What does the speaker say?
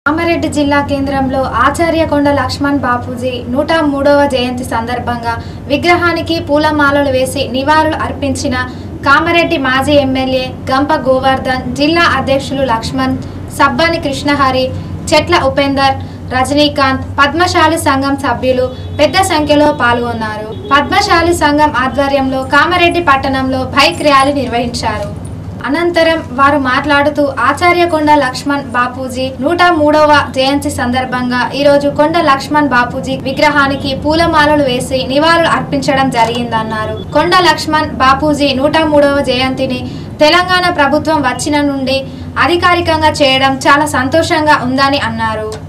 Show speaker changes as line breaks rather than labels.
కామారెడ్డి జిల్లా కేంద్రంలో ఆచార్యకొండ లక్ష్మణ్ బాపూజీ నూట మూడవ జయంతి సందర్భంగా విగ్రహానికి పూలమాలలు వేసి నివాళులు అర్పించిన కామారెడ్డి మాజీ ఎమ్మెల్యే గంప గోవర్ధన్ జిల్లా అధ్యక్షులు లక్ష్మణ్ సబ్బాని కృష్ణహరి చెట్ల ఉపేందర్ రజనీకాంత్ పద్మశాలి సంఘం సభ్యులు పెద్ద సంఖ్యలో పాల్గొన్నారు పద్మశాలి సంఘం ఆధ్వర్యంలో కామారెడ్డి పట్టణంలో బైక్ ర్యాలీ నిర్వహించారు అనంతరం వారు మాట్లాడుతూ ఆచార్యకొండ లక్ష్మణ్ బాపూజీ నూట మూడవ జయంతి సందర్భంగా ఈరోజు కొండ లక్ష్మణ్ బాపూజీ విగ్రహానికి పూలమాలలు వేసి నివాళులు అర్పించడం జరిగిందన్నారు కొండ లక్ష్మణ్ బాపూజీ నూట మూడవ జయంతిని తెలంగాణ ప్రభుత్వం వచ్చిన నుండి అధికారికంగా చేయడం చాలా సంతోషంగా ఉందని అన్నారు